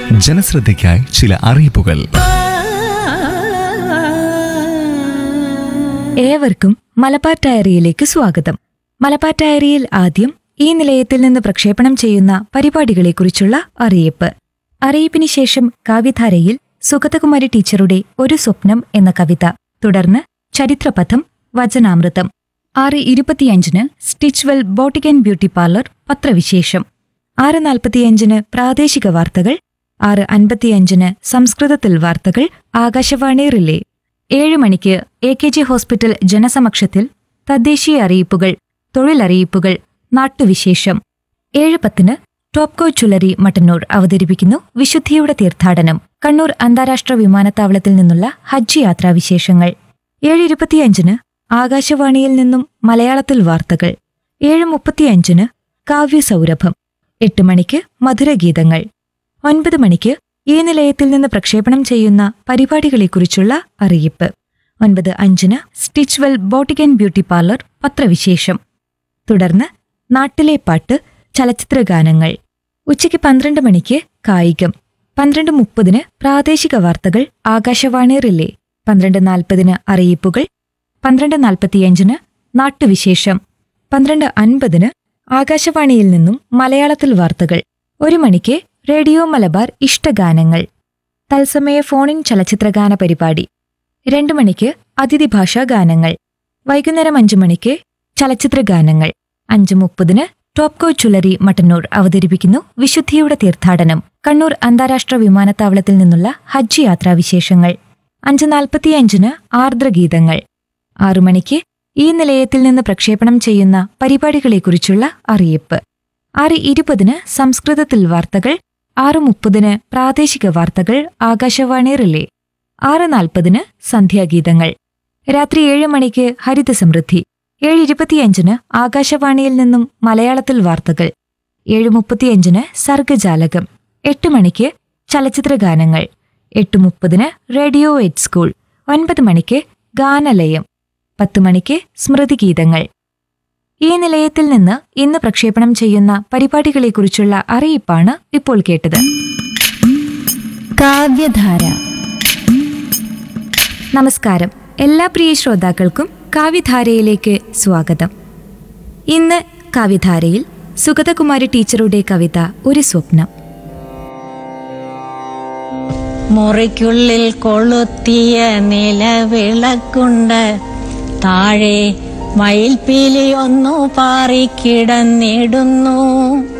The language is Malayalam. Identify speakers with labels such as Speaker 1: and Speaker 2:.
Speaker 1: ജനശ്രദ്ധയ്ക്കായി ചില അറിയിപ്പുകൾ
Speaker 2: ഏവർക്കും മലബാർ ഡയറിയിലേക്ക് സ്വാഗതം മലബാർ ഡയറിയിൽ ആദ്യം ഈ നിലയത്തിൽ നിന്ന് പ്രക്ഷേപണം ചെയ്യുന്ന പരിപാടികളെക്കുറിച്ചുള്ള അറിയിപ്പ് അറിയിപ്പിന് ശേഷം കാവ്യധാരയിൽ സുഗതകുമാരി ടീച്ചറുടെ ഒരു സ്വപ്നം എന്ന കവിത തുടർന്ന് ചരിത്രപഥം വചനാമൃതം ആറ് ഇരുപത്തിയഞ്ചിന് Stitchwell boutique and beauty parlour പത്രവിശേഷം ആറ് നാൽപ്പത്തിയഞ്ചിന് പ്രാദേശിക വാർത്തകൾ ആറ് അൻപത്തിയഞ്ചിന് സംസ്കൃതത്തിൽ വാർത്തകൾ ആകാശവാണി റിലേ ഏഴ് മണിക്ക് എ കെ ജി ഹോസ്പിറ്റൽ ജനസമക്ഷത്തിൽ തദ്ദേശീയ അറിയിപ്പുകൾ തൊഴിലറിയിപ്പുകൾ നാട്ടുവിശേഷം ഏഴ് പത്തിന് ടോപ്കോ ചുലരി മട്ടന്നൂർ അവതരിപ്പിക്കുന്നു വിശുദ്ധിയുടെ തീർത്ഥാടനം കണ്ണൂർ അന്താരാഷ്ട്ര വിമാനത്താവളത്തിൽ നിന്നുള്ള ഹജ്ജ് യാത്രാവിശേഷങ്ങൾ ഏഴ് ഇരുപത്തിയഞ്ചിന് ആകാശവാണിയിൽ നിന്നും മലയാളത്തിൽ വാർത്തകൾ ഏഴ് മുപ്പത്തിയഞ്ചിന് കാവ്യസൗരഭം എട്ട് മണിക്ക് മധുരഗീതങ്ങൾ ഒൻപത് മണിക്ക് ഈ നിലയത്തിൽ നിന്ന് പ്രക്ഷേപണം ചെയ്യുന്ന പരിപാടികളെക്കുറിച്ചുള്ള അറിയിപ്പ് ഒൻപത് അഞ്ചിന് Stitchwell boutique and beauty parlour പത്രവിശേഷം തുടർന്ന് നാട്ടിലെ പാട്ട് ചലച്ചിത്രഗാനങ്ങൾ ഉച്ചയ്ക്ക് പന്ത്രണ്ട് മണിക്ക് കായികം പന്ത്രണ്ട് മുപ്പതിന് പ്രാദേശിക വാർത്തകൾ ആകാശവാണി റിലേ പന്ത്രണ്ട് നാൽപ്പതിന് അറിയിപ്പുകൾ പന്ത്രണ്ട് നാൽപ്പത്തിയഞ്ചിന് നാട്ടുവിശേഷം പന്ത്രണ്ട് അൻപതിന് ആകാശവാണിയിൽ നിന്നും മലയാളത്തിൽ വാർത്തകൾ ഒരു മണിക്ക് റേഡിയോ മലബാർ ഇഷ്ടഗാനങ്ങൾ തത്സമയ ഫോണിൻ ചലച്ചിത്രഗാന പരിപാടി രണ്ടു മണിക്ക് അതിഥി ഭാഷാ ഗാനങ്ങൾ വൈകുന്നേരം അഞ്ചു മണിക്ക് ചലച്ചിത്രഗാനങ്ങൾ അഞ്ചു മുപ്പതിന് ടോപ്കോ ചുലരി മട്ടന്നൂർ അവതരിപ്പിക്കുന്നു വിശുദ്ധിയുടെ തീർത്ഥാടനം കണ്ണൂർ അന്താരാഷ്ട്ര വിമാനത്താവളത്തിൽ നിന്നുള്ള ഹജ്ജ് യാത്രാവിശേഷങ്ങൾ അഞ്ച് നാൽപ്പത്തിയഞ്ചിന് ആർദ്രഗീതങ്ങൾ ആറു മണിക്ക് ഈ നിലയത്തിൽ നിന്ന് പ്രക്ഷേപണം ചെയ്യുന്ന പരിപാടികളെക്കുറിച്ചുള്ള അറിയിപ്പ് ആറ് ഇരുപതിന് സംസ്കൃതത്തിൽ വാർത്തകൾ ആറ് മുപ്പതിന് പ്രാദേശിക വാർത്തകൾ ആകാശവാണി റിലേ ആറ് നാൽപ്പതിന് സന്ധ്യാഗീതങ്ങൾ രാത്രി ഏഴ് മണിക്ക് ഹരിത സമൃദ്ധി ഏഴ് ഇരുപത്തിയഞ്ചിന് ആകാശവാണിയിൽ നിന്നും മലയാളത്തിൽ വാർത്തകൾ ഏഴ് മുപ്പത്തിയഞ്ചിന് സർഗജാലകം എട്ട് മണിക്ക് ചലച്ചിത്രഗാനങ്ങൾ എട്ട് മുപ്പതിന് റേഡിയോ എയ്റ്റ് സ്കൂൾ ഒൻപത് മണിക്ക് ഗാനലയം പത്ത് മണിക്ക് സ്മൃതിഗീതങ്ങൾ ഈ നിലയത്തിൽ നിന്ന് ഇന്ന് പ്രക്ഷേപണം ചെയ്യുന്ന പരിപാടികളെക്കുറിച്ചുള്ള അറിയിപ്പാണ് ഇപ്പോൾ കേട്ടത് കാവ്യധാര നമസ്കാരം എല്ലാ പ്രിയ ശ്രോതാക്കൾക്കും കാവ്യധാരയിലേക്ക് സ്വാഗതം ഇന്ന് കാവ്യധാരയിൽ സുഗതകുമാരി ടീച്ചറുടെ കവിത ഒരു സ്വപ്നം
Speaker 3: മുറിക്കുള്ളിൽ കൊളുത്തിയ നിലവിളക്കുണ്ട് താഴെ മയിൽപ്പീലി ഒന്നു പാറിക്കിടന്നിടുന്നു